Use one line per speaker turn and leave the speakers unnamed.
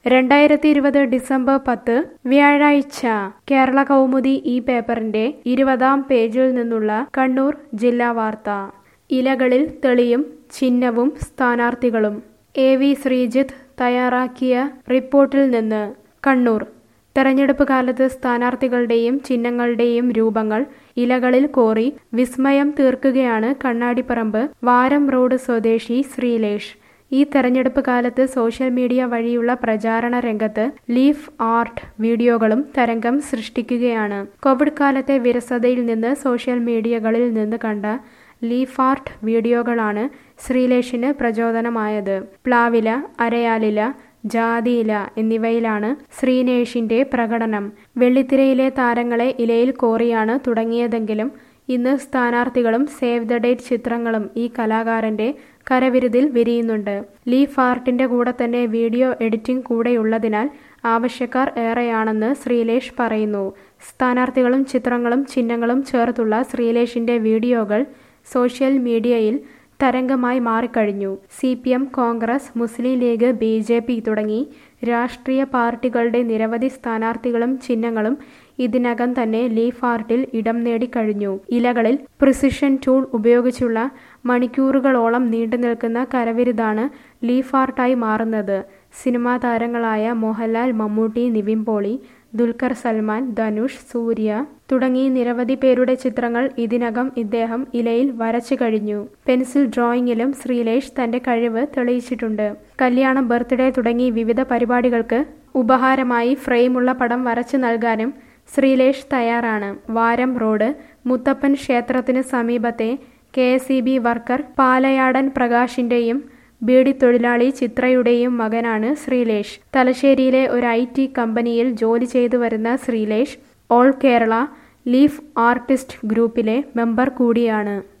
രണ്ടായിരത്തി ഇരുപത് ഡിസംബർ പത്ത് വ്യാഴാഴ്ച കേരള കൗമുദി ഈ പേപ്പറിന്റെ ഇരുപതാം പേജിൽ നിന്നുള്ള കണ്ണൂർ ജില്ലാ വാർത്ത ഇലകളിൽ തെളിയും ചിഹ്നവും സ്ഥാനാർത്ഥികളും എ വി ശ്രീജിത്ത് തയ്യാറാക്കിയ റിപ്പോർട്ടിൽ നിന്ന് കണ്ണൂർ തെരഞ്ഞെടുപ്പ് കാലത്ത് സ്ഥാനാർത്ഥികളുടെയും ചിഹ്നങ്ങളുടെയും രൂപങ്ങൾ ഇലകളിൽ കോറി വിസ്മയം തീർക്കുകയാണ് കണ്ണാടിപ്പറമ്പ് വാരം റോഡ് സ്വദേശി ശ്രീലേഷ് ഈ തെരഞ്ഞെടുപ്പ് കാലത്ത് സോഷ്യൽ മീഡിയ വഴിയുള്ള പ്രചാരണ രംഗത്ത് ലീഫ് ആർട്ട് വീഡിയോകളും തരംഗം സൃഷ്ടിക്കുകയാണ് കോവിഡ് കാലത്തെ വിരസതയിൽ നിന്ന് സോഷ്യൽ മീഡിയകളിൽ നിന്ന് കണ്ട ലീഫ് ആർട്ട് വീഡിയോകളാണ് ശ്രീലേഷിന് പ്രചോദനമായത് പ്ലാവില അരയാലില ജാതിയില എന്നിവയിലാണ് ശ്രീനേഷിന്റെ പ്രകടനം വെള്ളിത്തിരയിലെ താരങ്ങളെ ഇലയിൽ കോറിയാണ് തുടങ്ങിയതെങ്കിലും ഇന്ന് സ്ഥാനാർത്ഥികളും സേവ് ദ ഡേറ്റ് ചിത്രങ്ങളും ഈ കലാകാരന്റെ കരവിരുതിൽ വിരിയുന്നുണ്ട് ലീഫ് ആർട്ടിന്റെ കൂടെ തന്നെ വീഡിയോ എഡിറ്റിംഗ് കൂടെയുള്ളതിനാൽ ആവശ്യക്കാർ ഏറെയാണെന്ന് ശ്രീലേഷ് പറയുന്നു സ്ഥാനാർത്ഥികളും ചിത്രങ്ങളും ചിഹ്നങ്ങളും ചേർത്തുള്ള ശ്രീലേഷിന്റെ വീഡിയോകൾ സോഷ്യൽ മീഡിയയിൽ തരംഗമായി മാറിക്കഴിഞ്ഞു C P M Congress Muslim League B J P തുടങ്ങി രാഷ്ട്രീയ പാർട്ടികളുടെ നിരവധി സ്ഥാനാർത്ഥികളും ചിഹ്നങ്ങളും ഇതിനകം തന്നെ ലീഫ് ആർട്ടിൽ ഇടം നേടിക്കഴിഞ്ഞു ഇലകളിൽ പ്രിസിഷൻ ടൂൾ ഉപയോഗിച്ചുള്ള മണിക്കൂറുകളോളം നീണ്ടുനിൽക്കുന്ന കരവിരുതാണ് ലീഫ് ആർട്ടായി മാറുന്നത് സിനിമാ താരങ്ങളായ മോഹൻലാൽ മമ്മൂട്ടി നിവിൻ പോളി ദുൽഖർ സൽമാൻ ധനുഷ് സൂര്യ തുടങ്ങി നിരവധി പേരുടെ ചിത്രങ്ങൾ ഇതിനകം ഇദ്ദേഹം ഇലയിൽ വരച്ചു കഴിഞ്ഞു പെൻസിൽ ഡ്രോയിങ്ങിലും ശ്രീലേഷ് തന്റെ കഴിവ് തെളിയിച്ചിട്ടുണ്ട് കല്യാണം ബർത്ത്ഡേ തുടങ്ങി വിവിധ പരിപാടികൾക്ക് ഉപഹാരമായി ഫ്രെയിമുള്ള പടം വരച്ചു നൽകാനും ശ്രീലേഷ് തയ്യാറാണ് വാരം റോഡ് മുത്തപ്പൻ ക്ഷേത്രത്തിന് സമീപത്തെ K S E B worker Palayadan പ്രകാശിന്റെയും ബീഡി തൊഴിലാളി ചിത്രയുടെയും മകനാണ് ശ്രീലേഷ് തലശ്ശേരിയിലെ ഒരു ഐ ടി കമ്പനിയിൽ ജോലി ചെയ്തു വരുന്ന Sreelesh all Kerala leaf artist ഗ്രൂപ്പിലെ മെമ്പർ കൂടിയാണ്